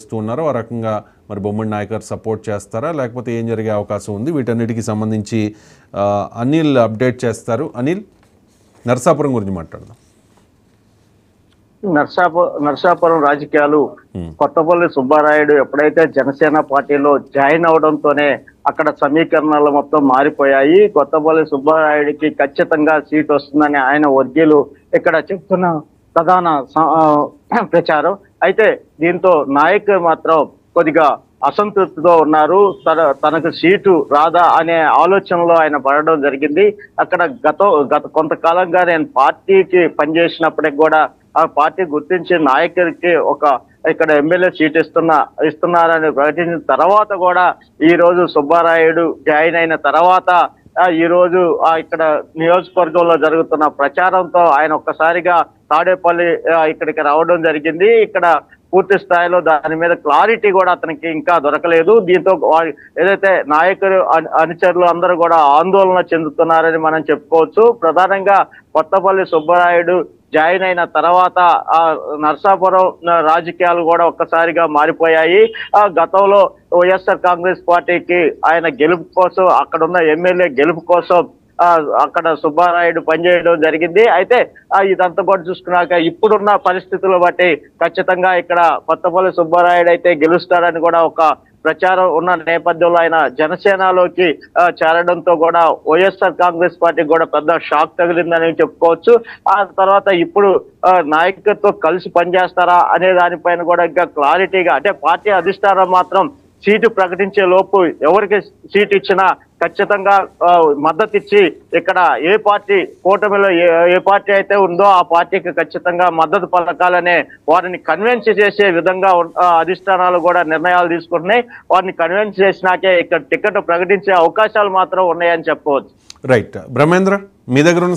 చేస్తూ ఉన్నారో ఆ రకంగా మరి బొమ్మడి నాయకర్ సపోర్ట్ చేస్తారా లేకపోతే ఏం జరిగే అవకాశం ఉంది వీటన్నిటికీ సంబంధించి ఆ, అనిల్ అప్డేట్ చేస్తారు అనిల్ నరసాపురం గురించి మాట్లాడదాం నర్సాపు నర్సాపురం రాజకీయాలు కొత్తపల్లి సుబ్బారాయుడు ఎప్పుడైతే జనసేన పార్టీలో జాయిన్ అవడంతోనే అక్కడ సమీకరణలు మొత్తం మారిపోయాయి కొత్తపల్లి సుబ్బారాయుడికి ఖచ్చితంగా సీట్ వస్తుందని ఆయన వర్గీయులు ఇక్కడ చెప్తున్న ప్రధాన స- ఆ, ప్రచారం అయితే దీంతో నాయక్ మాత్రం కొద్దిగా అసంతృప్తితో ఉన్నారు తన తనకు సీటు రాదా అనే ఆలోచనలో ఆయన పడడం జరిగింది అక్కడ గత గత కొంతకాలంగా నేను పార్టీకి పనిచేసినప్పటికి కూడా ఆ పార్టీ గుర్తించి నాయకుడికి ఒక ఇక్కడ ఎమ్మెల్యే సీట్ ఇస్తున్న ఇస్తున్నారని ప్రకటించిన తర్వాత కూడా ఈ రోజు సుబ్బారాయుడు జాయిన్ అయిన తర్వాత ఆ, ఈ రోజు ఆ, ఇక్కడ నియోజకవర్గంలో జరుగుతున్న ప్రచారంతో ఆయన ఒక్కసారిగా తాడేపల్లి ఆ, ఇక్కడికి రావడం జరిగింది ఇక్కడ పూర్తి స్థాయిలో దాని మీద క్లారిటీ కూడా అతనికి ఇంకా దొరకలేదు దీంతో వా- ఏదైతే నాయకులు అను- అనుచరులు అందరూ కూడా ఆందోళన చెందుతున్నారని మనం చెప్పుకోవచ్చు ప్రధానంగా కొత్తపల్లి సుబ్బరాయుడు జాయిన్ అయిన తర్వాత ఆ నర్సాపురం ఆ, రాజకీయాలు కూడా ఒక్కసారిగా మారిపోయాయి ఆ గతంలో వైఎస్ఆర్ కాంగ్రెస్ పార్టీకి ఆయన గెలుపు కోసం అక్కడ ఉన్న ఎమ్మెల్యే గెలుపు కోసం ఆ, అక్కడ సుబ్బారాయుడు పనిచేయడం జరిగింది అయితే ఆ, ఇదంతా కూడా చూసుకున్నాక ఇప్పుడున్న పరిస్థితులు బట్టి ఖచ్చితంగా ఇక్కడ కొత్తపల్లి సుబ్బారాయుడు అయితే గెలుస్తాడని కూడా ఒక ప్రచారం ఉన్న నేపథ్యంలో ఆయన జనసేనలోకి ఆ, చేరడంతో కూడా వైఎస్ఆర్ కాంగ్రెస్ పార్టీకి కూడా పెద్ద షాక్ తగిలిందని చెప్పుకోవచ్చు ఆ తర్వాత ఇప్పుడు ఆ, నాయకత్వం కలిసి పనిచేస్తారా అనే దానిపైన కూడా ఇంకా క్లారిటీగా అంటే పార్టీ అధిష్టానం మాత్రం సీటు ప్రకటించే లోపు ఎవరికి సీట్ ఇచ్చినా ఖచ్చితంగా ఆ, మద్దతు ఇచ్చి ఇక్కడ ఏ పార్టీ కూటమిలో ఏ ఏ పార్టీ అయితే ఉందో ఆ పార్టీకి ఖచ్చితంగా మద్దతు పలకాలనే వారిని కన్విన్స్ చేసే విధంగా ఉన్- ఆ, అధిష్టానాలు కూడా నిర్ణయాలు తీసుకుంటున్నాయి వారిని కన్విన్స్ చేసినాకే ఇక్కడ టికెట్ ప్రకటించే అవకాశాలు మాత్రం ఉన్నాయని చెప్పుకోవచ్చు రైట్ బ్రహ్మేంద్ర మీ దగ్గర ఉన్న